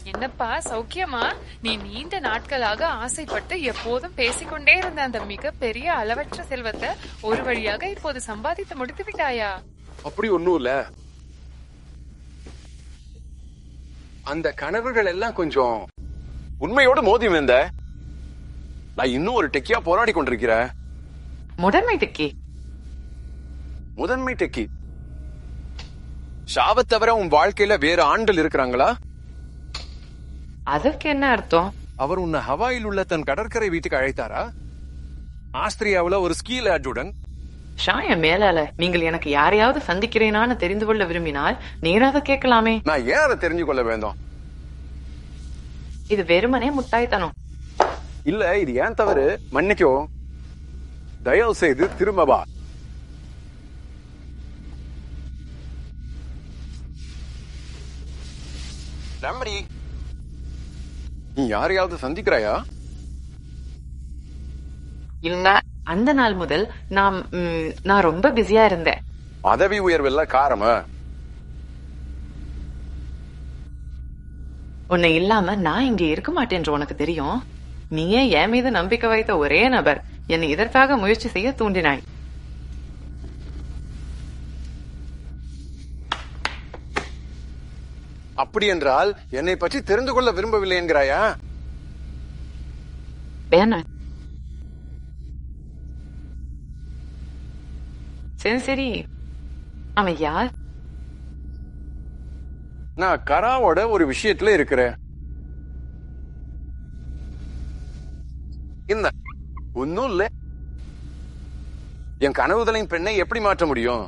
என்னப்பா சௌக்கியமா நீ நீண்ட நாட்களாக ஆசைப்பட்டு எப்போதும் பேசிக்கொண்டே இருந்த அந்த மிக பெரிய அளவற்ற செல்வத்தை ஒரு வழியாக இப்போது சம்பாதித்து முடித்து விட்டாயா அப்படி ஒண்ணும் இல்ல அந்த கனவுகள் எல்லாம் கொஞ்சம் உண்மையோட மோதி வந்த நான் இன்னும் ஒரு டெக்கியா போராடி கொண்டிருக்கிறேன் முதன்மை டெக்கி முதன்மை டெக்கி ஷாவை தவிர உன் வாழ்க்கையில வேற ஆண்கள் இருக்கிறாங்களா அதற்கு என்ன அர்த்தம் அவர் உன்னை ஹவாயில் உள்ள தன் கடற்கரை வீட்டுக்கு அழைத்தாரா ஆஸ்திரியாவுல ஒரு ஸ்கீ லேட்டுடன் ஷாய மேலால நீங்கள் எனக்கு யாரையாவது சந்திக்கிறேனான்னு தெரிந்து கொள்ள விரும்பினால் நேராக கேட்கலாமே நான் ஏன் அதை தெரிஞ்சு கொள்ள வேண்டும் இது வெறுமனே முட்டாய்த்தனம் இல்ல இது ஏன் தவறு மன்னிக்கோ தயவு செய்து திரும்ப வா நம்பரி நீ யாரையாவது சந்திக்கிறாயா இல்ல அந்த நாள் முதல் நான் ம், நான் ரொம்ப பிஸியா இருந்தேன் பதவி உயர்வெல்ல காரமா உன்னை இல்லாம நான் இங்க இருக்க மாட்டேன்று உனக்கு தெரியும் நீயே என் மீது நம்பிக்கை வைத்த ஒரே நபர் என்னை இதற்காக முயற்சி செய்ய தூண்டினாய் அப்படி என்றால் என்னை பற்றி தெரிந்து கொள்ள விரும்பவில்லை என்கிறாயா வேணா சரி சரி அவன் யார் நான் கராவோட ஒரு விஷயத்துல இருக்கிறேன் என்ன ஒன்னும் இல்ல என் கனவுதலின் பெண்ணை எப்படி மாற்ற முடியும்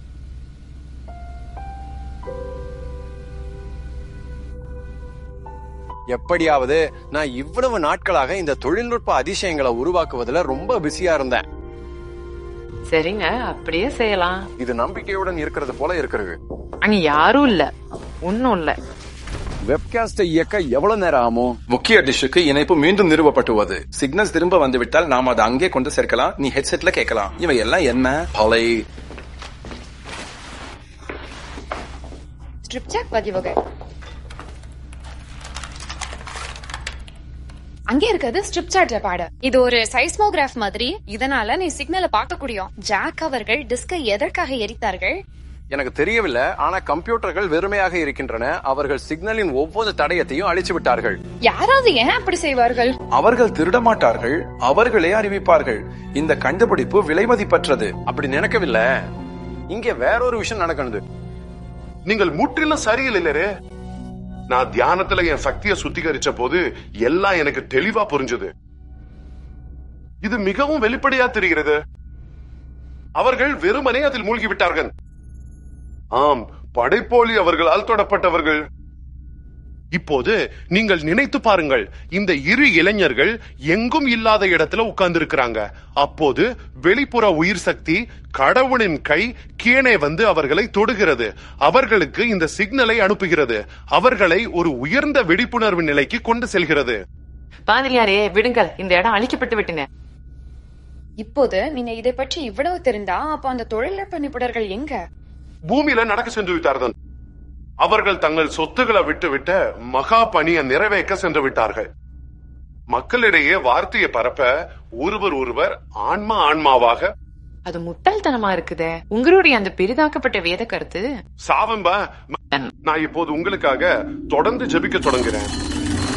எப்படியாவது நான் இவ்வளவு நாட்களாக இந்த தொழில்நுட்ப அதிசயங்களை உருவாக்குவதுல ரொம்ப பிஸியா இருந்தேன் சரிங்க அப்படியே செய்யலாம் இது நம்பிக்கையுடன் இருக்கிறது போல இருக்கிறது அங்க யாரும் இல்ல ஒன்னும் இல்ல வெப்காஸ்டை இயக்க எவ்வளவு நேரம் ஆகும் முக்கிய டிஷ்ஷுக்கு இணைப்பு மீண்டும் நிறுவப்பட்டுள்ளது சிக்னல்ஸ் திரும்ப வந்துவிட்டால் நாம் அதை அங்கே கொண்டு சேர்க்கலாம் நீ ஹெட்செட்ல கேட்கலாம் இவை எல்லாம் என்ன பலை Stripjack பதிவுகள் அங்கே இருக்கிறது ஸ்ட்ரிப் சார்ட் பாடு இது ஒரு சைஸ்மோகிராஃப் மாதிரி இதனால நீ சிக்னலை பார்க்க முடியும் ஜாக் அவர்கள் டிஸ்கை எதற்காக எரித்தார்கள் எனக்கு தெரியவில்லை ஆனா கம்ப்யூட்டர்கள் வெறுமையாக இருக்கின்றன அவர்கள் சிக்னலின் ஒவ்வொரு தடயத்தையும் அழிச்சு விட்டார்கள் யாராவது ஏன் அப்படி செய்வார்கள் அவர்கள் திருட மாட்டார்கள் அவர்களே அறிவிப்பார்கள் இந்த கண்டுபிடிப்பு விலைமதிப்பற்றது அப்படி நினைக்கவில்லை இங்க வேறொரு விஷயம் நடக்கணுது நீங்கள் முற்றிலும் சரியில்லை நான் தியானத்துல என் சக்தியை சுத்திகரிச்ச போது எல்லாம் எனக்கு தெளிவா புரிஞ்சது இது மிகவும் வெளிப்படையா தெரிகிறது அவர்கள் வெறுமனே அதில் மூழ்கி விட்டார்கள் ஆம் படைப்போலி அவர்களால் தொடப்பட்டவர்கள் இப்போது நீங்கள் நினைத்து பாருங்கள் இந்த இரு இளைஞர்கள் எங்கும் இல்லாத இடத்துல உட்கார்ந்து இருக்கிறாங்க அப்போது வெளிப்புற உயிர் சக்தி கடவுளின் கை கீழே வந்து அவர்களை தொடுகிறது அவர்களுக்கு இந்த சிக்னலை அனுப்புகிறது அவர்களை ஒரு உயர்ந்த விழிப்புணர்வு நிலைக்கு கொண்டு செல்கிறது பாதிரியாரே விடுங்கள் இந்த இடம் அழிக்கப்பட்டு விட்டன இப்போது நீங்க இதை பற்றி இவ்வளவு தெரிந்தா அப்ப அந்த தொழில்நுட்ப நிபுணர்கள் எங்க பூமியில நடக்க சென்று விட்டார்கள் அவர்கள் தங்கள் சொத்துக்களை விட்டுவிட்ட மகா பணியை நிறைவேற்ற சென்று விட்டார்கள் மக்களிடையே வார்த்தையை பரப்ப ஒருவர் ஒருவர் ஆன்மா ஆன்மாவாக அது முட்டாள்தனமா இருக்குதே உங்களுடைய அந்த பெரிதாக்கப்பட்ட வேத கருத்து சாவம்பா நான் இப்போது உங்களுக்காக தொடர்ந்து ஜெபிக்க தொடங்குறேன்